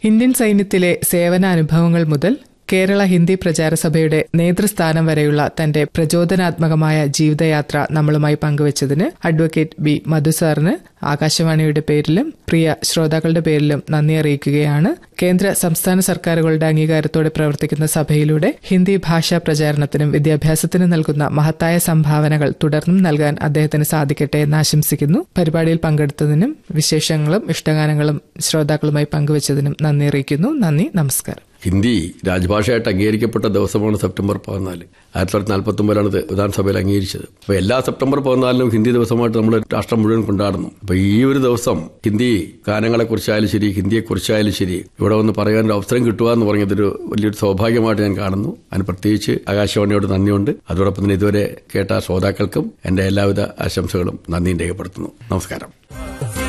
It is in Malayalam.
ഇന്ത്യൻ സൈന്യത്തിലെ സേവനാനുഭവങ്ങൾ മുതൽ കേരള ഹിന്ദി പ്രചാര സഭയുടെ നേതൃസ്ഥാനം വരെയുള്ള തന്റെ പ്രചോദനാത്മകമായ ജീവിതയാത്ര നമ്മളുമായി പങ്കുവച്ചതിന് അഡ്വക്കേറ്റ് ബി മധു സാറിന് ആകാശവാണിയുടെ പേരിലും പ്രിയ ശ്രോതാക്കളുടെ പേരിലും നന്ദി അറിയിക്കുകയാണ് കേന്ദ്ര സംസ്ഥാന സർക്കാരുകളുടെ അംഗീകാരത്തോടെ പ്രവർത്തിക്കുന്ന സഭയിലൂടെ ഹിന്ദി ഭാഷാ പ്രചാരണത്തിനും വിദ്യാഭ്യാസത്തിനും നൽകുന്ന മഹത്തായ സംഭാവനകൾ തുടർന്നും നൽകാൻ അദ്ദേഹത്തിന് സാധിക്കട്ടെ എന്ന് ആശംസിക്കുന്നു പരിപാടിയിൽ പങ്കെടുത്തതിനും വിശേഷങ്ങളും ഇഷ്ടഗാനങ്ങളും ശ്രോതാക്കളുമായി പങ്കുവച്ചതിനും നന്ദി അറിയിക്കുന്നു നന്ദി നമസ്കാരം ഹിന്ദി രാജ്ഭാഷയായിട്ട് അംഗീകരിക്കപ്പെട്ട ദിവസമാണ് സെപ്റ്റംബർ പതിനാല് ആയിരത്തി തൊള്ളായിരത്തി നാൽപ്പത്തി ഒമ്പതിലാണ് ഇത് വിധാനസഭയിൽ അംഗീകരിച്ചത് അപ്പോൾ എല്ലാ സെപ്റ്റംബർ പതിനാലിനും ഹിന്ദി ദിവസമായിട്ട് നമ്മൾ രാഷ്ട്രം മുഴുവൻ കൊണ്ടാടുന്നു അപ്പോൾ ഈ ഒരു ദിവസം ഹിന്ദി ഗാനങ്ങളെക്കുറിച്ചായാലും ശരി ഹിന്ദിയെക്കുറിച്ചായാലും ശരി ഇവിടെ വന്ന് പറയാൻ ഒരു അവസരം കിട്ടുക എന്ന് പറഞ്ഞതൊരു വലിയൊരു സൗഭാഗ്യമായിട്ട് ഞാൻ കാണുന്നു അതിന് പ്രത്യേകിച്ച് ആകാശവാണിയോട് നന്ദിയുണ്ട് അതോടൊപ്പം തന്നെ ഇതുവരെ കേട്ട ശ്രോതാക്കൾക്കും എൻ്റെ എല്ലാവിധ ആശംസകളും നന്ദിയും രേഖപ്പെടുത്തുന്നു നമസ്കാരം